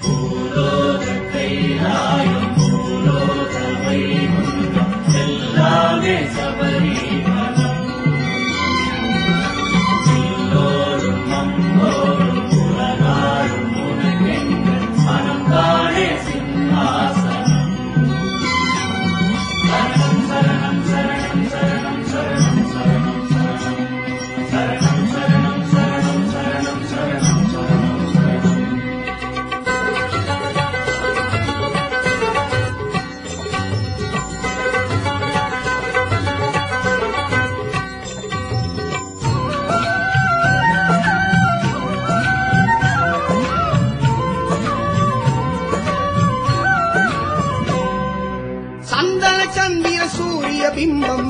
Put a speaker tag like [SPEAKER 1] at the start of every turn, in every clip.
[SPEAKER 1] சந்தன சந்திர சூரிய பிம்பம்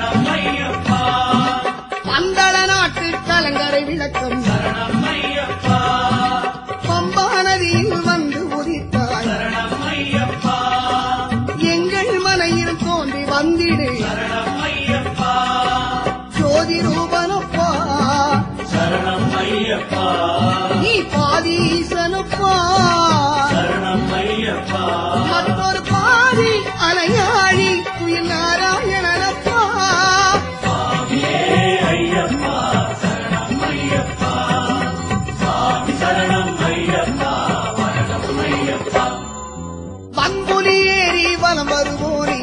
[SPEAKER 1] பந்தள நாட்டு கலங்கரை விளக்கம் பம்பா நதியில் வந்து உதித்தாய் எங்கள் மனையில் தோன்றி வந்திடு ஜோதி ரூபனப்பா நீ பாதீசனப்பா மற்றொரு பாதி அலையாழி குயில் நாராயணனப்பா பங்குலி ஏறி வலம் வருவோனே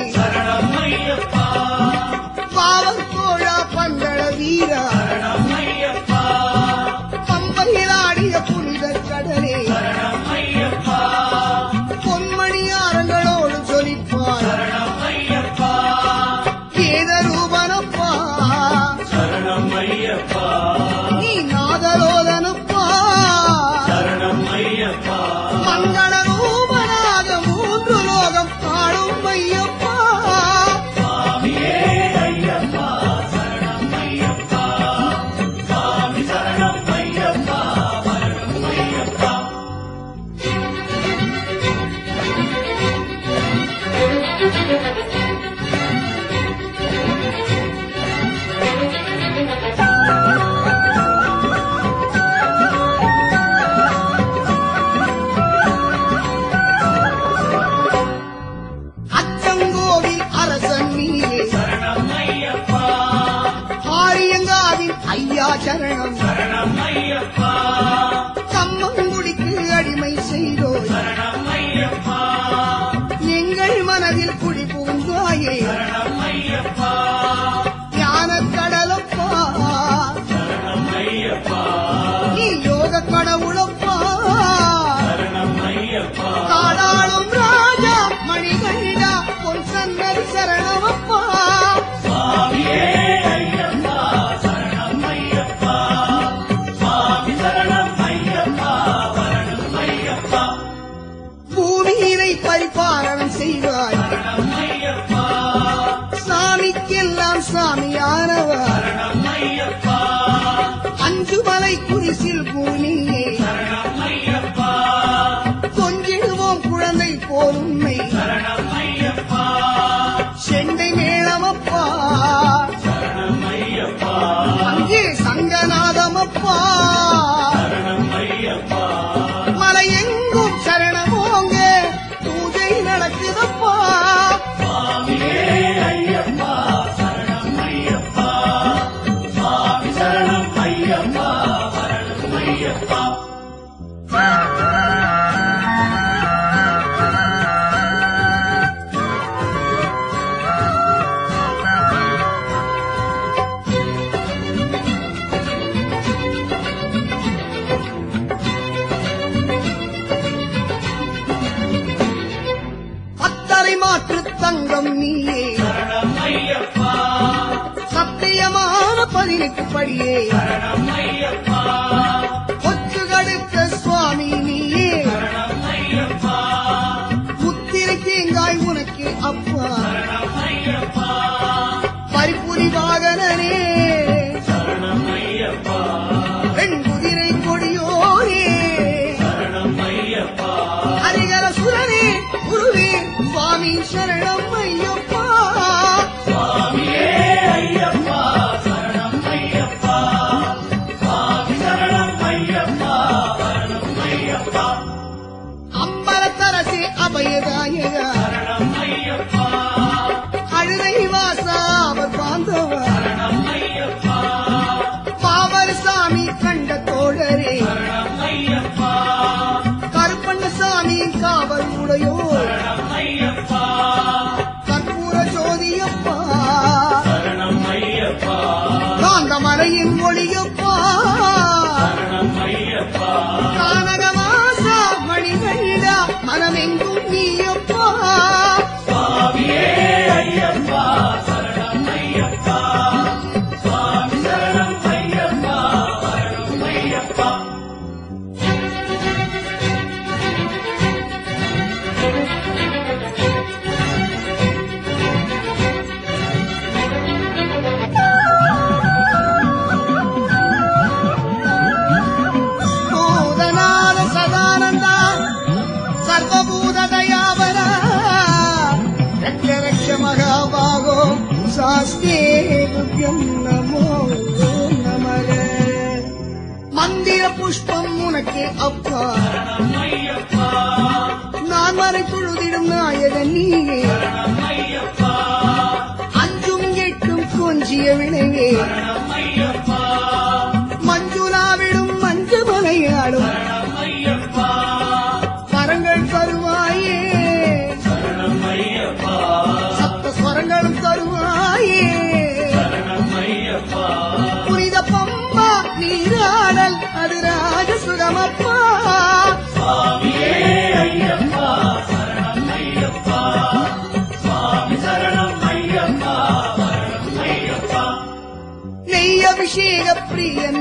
[SPEAKER 1] பாவம் தோழா பந்தள வீரா பம்பையில் ஆடிய புனித கடலே பொன்மணியாரங்களோடு சொலிப்பார் வேத ரூபனப்பா நீ நாதலோதனப்பா மங்கள ரூபனாக மூன்று லோகம் காணும் ஐயப்பா அச்சங்கோவில் அரசன் நீயே ஆரியங்காவின் ஐயா சரணம் கம்மங்குடிக்கு அடிமை செய்தோய் எங்கள் மனதில் குடி புகுந்தாயே ஞான கடலப்பா நீ யோக கடவுளப்பா காடாளும் ராஜா மணிகண்டா பொன் சன்னதி சரணமப்பா பூமியினை பரிபாலனம் செய்வாய் சாமிக்கெல்லாம் சாமியானவர் அஞ்சு மலை குரிசில் பூமியே கொஞ்சிடுவோம் குழந்தை போல் உண்மை செண்டை மேளமப்பா அங்கே சங்கநாதமப்பா மலை எங்கும் சரணமோங்க பூஜை நடக்குதப்பா பத்தரை மாற்று தங்கம் நீயே சத்தியமான பதினெட்டு படியே கொச்சு கடுக்க சுவாமி நீயே முத்திரை தேங்காய் உனக்கு அப்பா பரிபுரி வாகனனே பெண் குதிரை கொடியோரே ஹரிகர சுரனே குருவே சுவாமி சரணம் ஐயப்பா
[SPEAKER 2] ஐயப்பா சரணம் ஐயப்பா சுவாமி சரணம்
[SPEAKER 1] அபயதாயகா அழுதை வாசா அவர் பாந்தவர் பாவர் சாமி கண்ட தோழரே கருப்பண்ணசாமி காவல் உடையோ கற்பூர ஜோதியப்பா காந்தமலையின் ஒளியப்பா கானகவாசா மணிகண்டா மனமெங்கும் நீயப்பா பூதநாத சதானந்தா சர்வபூத தயாவர ரட்ச ரட்ச மகாபாகோ சாஸ்தே துப்யம் நமோ நமக மந்திர புஷ்பம் உனக்கே அப்பா நான் மறை தொழுதிடும் நாயகன் நீயே அஞ்சும் எட்டும் கொஞ்சிய வினையே மஞ்சுளாவிடும் மஞ்சு மலையாடும் வரங்கள் தருவாயே சப்த ஸ்வரங்களும் தருவாயே புனித பம்பா நீராடல் அது ராஜசுகமப்பா நெய் அபிஷேக பிரியன்